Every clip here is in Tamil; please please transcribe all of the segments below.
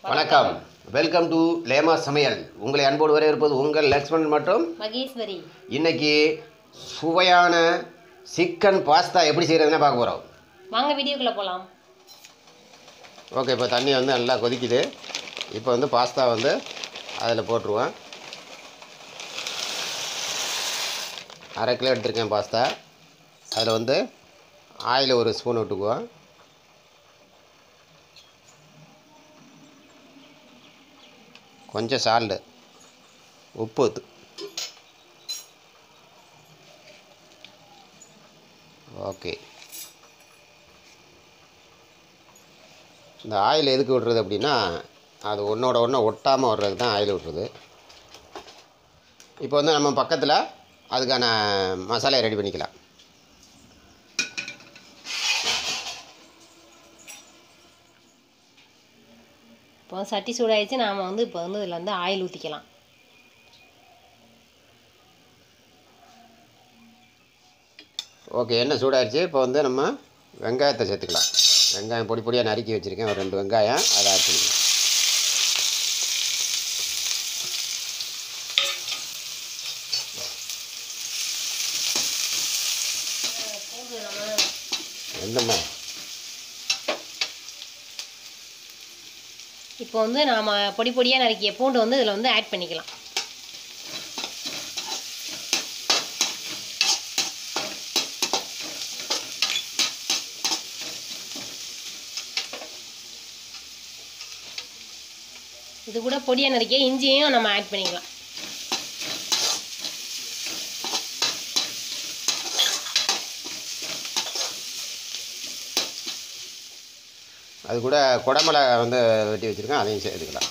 வணக்கம் வெல்கம் டு லேமா சமையல் உங்களை அன்போடு வரவேற்பது உங்கள் லக்ஷ்மணன் மற்றும் மகேஸ்வரி இன்னைக்கு சுவையான சிக்கன் பாஸ்தா எப்படி செய்கிறதுன்னு பார்க்க போகிறோம் வாங்க வீடியோக்குள்ள போலாம் ஓகே இப்போ தண்ணி வந்து நல்லா கொதிக்குது இப்போ வந்து பாஸ்தா வந்து அதில் போட்டுருவேன் அரை கிலோ எடுத்திருக்கேன் பாஸ்தா அதில் வந்து ஆயில் ஒரு ஸ்பூன் விட்டுக்குவோம் கொஞ்சம் சால்ட்டு உப்பு ஊத்து. ஓகே இந்த ஆயில் எதுக்கு விட்றது அப்படின்னா அது ஒன்றோட ஒன்று ஒட்டாமல் வர்றதுக்கு தான் ஆயில் விட்றது இப்போ வந்து நம்ம பக்கத்தில் அதுக்கான மசாலையை ரெடி பண்ணிக்கலாம் இப்போ சட்டி சூடாயிடுச்சு நாம் வந்து இப்போ வந்து இதில் வந்து ஆயில் ஊற்றிக்கலாம் ஓகே எண்ணெய் சூடாயிருச்சு இப்போ வந்து நம்ம வெங்காயத்தை சேர்த்துக்கலாம் வெங்காயம் பொடி பொடியாக நறுக்கி வச்சுருக்கேன் ஒரு ரெண்டு வெங்காயம் அதை ஆட் பண்ணிக்கலாம் எந்தம்மா இப்போ வந்து நாம் பொடி பொடியாக நறுக்கிய பூண்டு வந்து இதில் வந்து ஆட் பண்ணிக்கலாம் இது கூட பொடியாக நறுக்கிய இஞ்சியையும் நம்ம ஆட் பண்ணிக்கலாம் அது கூட குடமிளகா வந்து வெட்டி வச்சுருக்கேன் அதையும் சேர்த்துக்கலாம்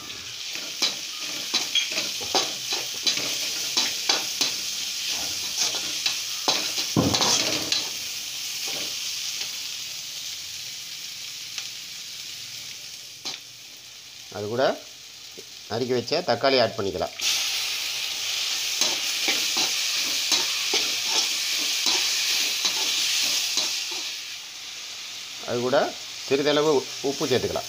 அது கூட நறுக்கி வச்ச தக்காளி ஆட் பண்ணிக்கலாம் அது கூட சிறிதளவு உ- உப்பு சேர்த்துக்கலாம்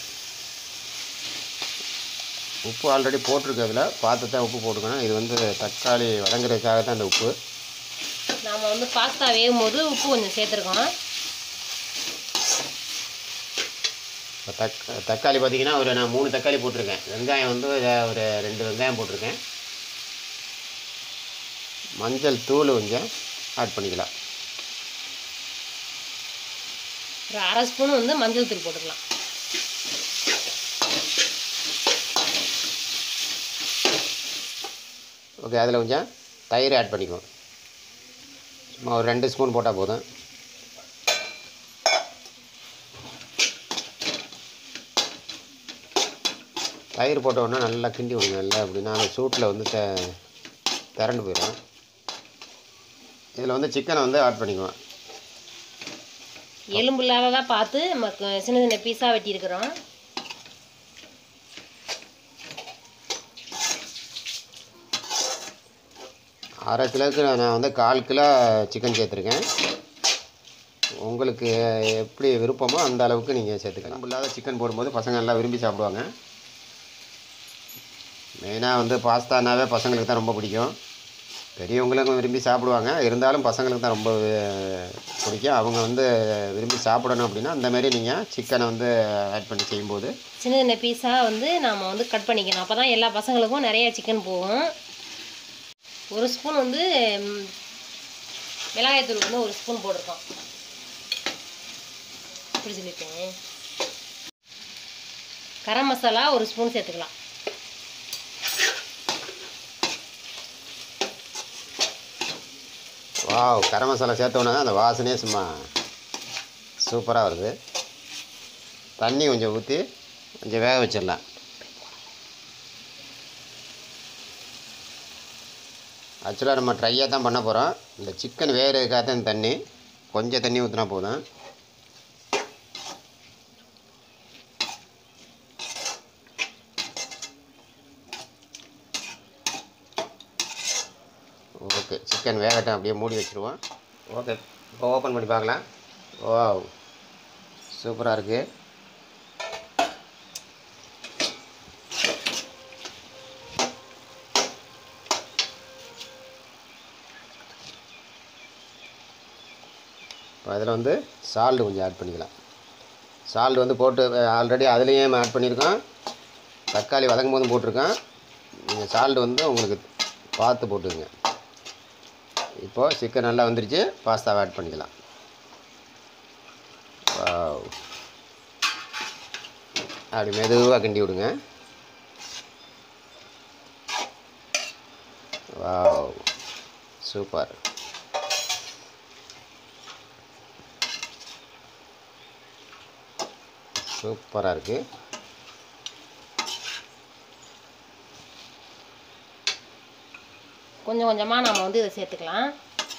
உப்பு ஆல்ரெடி போட்டிருக்கு பார்த்து தான் உப்பு போட்டுக்கணும் இது வந்து தக்காளி வதங்குறதுக்காக தான் இந்த உப்பு நாம் வந்து பாஸ்தா வேகும் போது உப்பு கொஞ்சம் சேர்த்துருக்கோம் இப்போ தக் தக்காளி பார்த்தீங்கன்னா ஒரு நான் மூணு தக்காளி போட்டிருக்கேன் வெங்காயம் வந்து ஒரு ஒரு ரெண்டு வெங்காயம் போட்டிருக்கேன் மஞ்சள் தூள் கொஞ்சம் ஆட் பண்ணிக்கலாம் ஒரு அரை ஸ்பூன் வந்து மஞ்சள் தூள் போட்டுக்கலாம் ஓகே அதில் கொஞ்சம் தயிர் ஆட் பண்ணிக்குவோம் சும்மா ஒரு ரெண்டு ஸ்பூன் போட்டால் போதும் தயிர் போட்ட உடனே நல்லா கிண்டி விடுங்க நல்லா அப்படின்னா அந்த சூட்டில் வந்து த திரண்டு போயிடும் இதில் வந்து சிக்கனை வந்து ஆட் பண்ணிக்குவோம் எலும்பு இல்லாததா பார்த்து நம்ம க- சின்ன சின்ன பீஸாக வெட்டியிருக்கிறோம் அரை கிலோவுக்கு நான் வந்து கால் கிலோ சிக்கன் சேர்த்துருக்கேன் உங்களுக்கு எப்படி விருப்பமோ அந்த அளவுக்கு நீங்கள் சேர்த்துக்கலாம் இல்லாத சிக்கன் போடும்போது பசங்க நல்லா விரும்பி சாப்பிடுவாங்க மெயினாக வந்து பாஸ்தானாவே பசங்களுக்கு தான் ரொம்ப பிடிக்கும் பெரியவங்களுக்கும் விரும்பி சாப்பிடுவாங்க இருந்தாலும் பசங்களுக்கு தான் ரொம்ப வி- பிடிக்கும் அவங்க வந்து விரும்பி சாப்பிடணும் அப்படின்னா அந்த மாதிரி நீங்கள் சிக்கனை வந்து ஆட் பண்ணி செய்யும்போது சின்ன சின்ன பீஸாக வந்து நாம் வந்து கட் பண்ணிக்கணும் அப்போ தான் எல்லா பசங்களுக்கும் நிறைய சிக்கன் போகும் ஒரு ஸ்பூன் வந்து ம், மிளகாய்த்தூள் வந்து ஒரு ஸ்பூன் போட்டிருக்கோம் இப்படி சொல்லியிருக்கேன் கரம் மசாலா ஒரு ஸ்பூன் சேர்த்துக்கலாம் வாவ் கரம் மசாலா சேர்த்தோன்னே தான் அந்த வாசனையே சும்மா சூப்பராக வருது தண்ணி கொஞ்சம் ஊற்றி கொஞ்சம் வேக வச்சிடலாம் ஆக்சுவலாக நம்ம ட்ரையாக தான் பண்ண போகிறோம் இந்த சிக்கன் வேகிறதுக்காக தான் இந்த தண்ணி கொஞ்சம் தண்ணி ஊற்றினா போதும் ஓகே சிக்கன் வேகட்டும் அப்படியே மூடி வச்சுருவோம் ஓகே இப்போ ஓப்பன் பண்ணி பார்க்கலாம் ஓ சூப்பராக இருக்குது அதில் வந்து சால்ட் கொஞ்சம் ஆட் பண்ணிக்கலாம் சால்ட் வந்து போட்டு ஆல்ரெடி அதுலேயும் ஆட் பண்ணியிருக்கோம் தக்காளி வதங்கும் போதும் போட்டிருக்கேன் நீங்கள் சால்ட் வந்து உங்களுக்கு பார்த்து போட்டுக்கங்க இப்போது சிக்கன் நல்லா வந்துருச்சு பாஸ்தாவை ஆட் பண்ணிக்கலாம் Wow. அப்படி மெதுவாக கிண்டி விடுங்க வாவ் சூப்பர் சூப்பராக இருக்குது கொஞ்சம் கொஞ்சமாக நம்ம வந்து இதை சேர்த்துக்கலாம்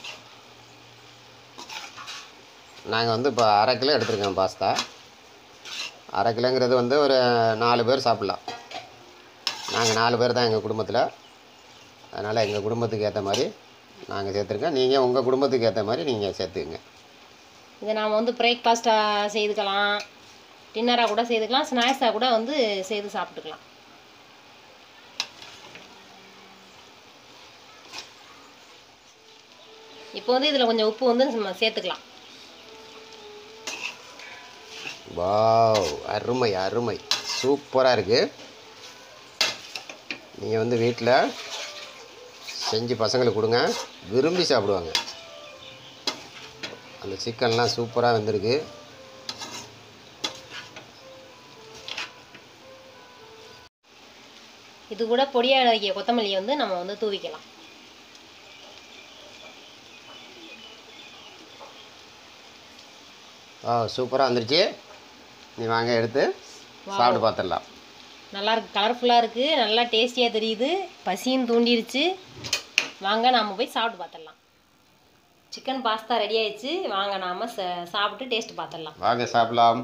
நாங்கள் வந்து இப்போ அரை கிலோ எடுத்துருக்கோம் பாஸ்தா அரை கிலோங்கிறது வந்து ஒரு நாலு பேர் சாப்பிட்லாம் நாங்கள் நாலு பேர் தான் எங்கள் குடும்பத்தில் அதனால் எங்கள் குடும்பத்துக்கு ஏற்ற மாதிரி நாங்கள் சேர்த்துருக்கோம் நீங்கள் உங்கள் குடும்பத்துக்கு ஏற்ற மாதிரி நீங்கள் சேர்த்துக்குங்க இதை நாம் வந்து பிரேக்ஃபாஸ்ட்டாக செய்துக்கலாம் டின்னராக கூட செய்துக்கலாம் ஸ்நாக்ஸாக கூட வந்து செய்து சாப்பிட்டுக்கலாம் இப்போ வந்து இதில் கொஞ்சம் உப்பு வந்து நம்ம சேர்த்துக்கலாம் வாவ் அருமை அருமை சூப்பராக இருக்குது நீங்கள் வந்து வீட்டில் செஞ்சு பசங்களுக்கு கொடுங்க விரும்பி சாப்பிடுவாங்க அந்த சிக்கன்லாம் சூப்பராக வந்திருக்கு இது கூட பொடியாக நறுக்கிய கொத்தமல்லியை வந்து நம்ம வந்து தூவிக்கலாம் ஆ சூப்பராக வந்துருச்சு நீ வாங்க எடுத்து சாப்பிட்டு பார்த்துடலாம் நல்லா இருக்கு கலர்ஃபுல்லாக இருக்குது நல்லா டேஸ்டியாக தெரியுது பசியும் தூண்டிருச்சு வாங்க நாம் போய் சாப்பிட்டு பார்த்துடலாம் சிக்கன் பாஸ்தா ரெடி ஆயிடுச்சு வாங்க நாம் சாப்பிட்டு டேஸ்ட் பார்த்துடலாம் வாங்க சாப்பிடலாம்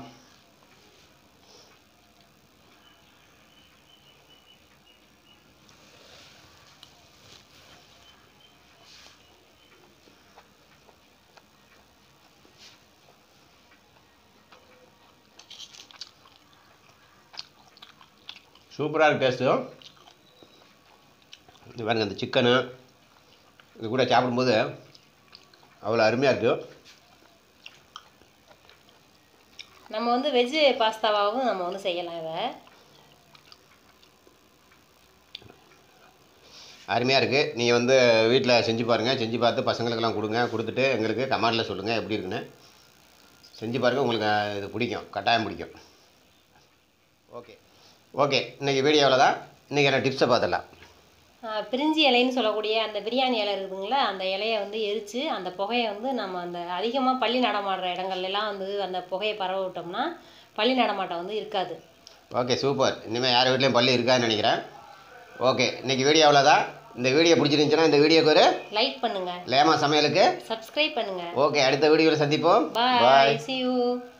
சூப்பராக இருக்கு டேஸ்ட்டு இது பாருங்க அந்த சிக்கனு இது கூட சாப்பிடும்போது அவ்வளோ அருமையாக இருக்குது நம்ம வந்து வெஜ்ஜு பாஸ்தாவாகவும் நம்ம வந்து செய்யலாம் இதை அருமையாக இருக்குது நீங்கள் வந்து வீட்டில் செஞ்சு பாருங்கள் செஞ்சு பார்த்து பசங்களுக்கெல்லாம் கொடுங்க கொடுத்துட்டு எங்களுக்கு கமெண்டில் சொல்லுங்கள் எப்படி இருக்குன்னு செஞ்சு பாருங்கள் உங்களுக்கு இது பிடிக்கும் கட்டாயம் பிடிக்கும் ஓகே ஓகே இன்றைக்கி வீடியோவில் தான் இன்றைக்கி என்ன டிப்ஸை பார்த்துடலாம் ஆஹ் பிரிஞ்சி இலைன்னு சொல்லக்கூடிய அந்த பிரியாணி இலை இருக்குதுங்களா அந்த இலையை வந்து எரித்து அந்த புகையை வந்து நம்ம அந்த அதிகமாக பள்ளி நடமாடுற இடங்கள்ல எல்லாம் வந்து அந்த புகையை பரவ விட்டோம்னா பள்ளி நடமாட்டம் வந்து இருக்காது ஓகே சூப்பர் இனிமேல் யார் வீட்லேயும் பள்ளி இருக்காதுன்னு நினைக்கிறேன் ஓகே இன்றைக்கி வீடியோவில் தான் இந்த வீடியோ பிடிச்சிருந்துச்சுன்னா இந்த வீடியோக்கு ஒரு லைக் பண்ணுங்க லேமா சமையலுக்கு சப்ஸ்கிரைப் பண்ணுங்க ஓகே அடுத்த வீடியோவில் சந்திப்போம் பாய் see you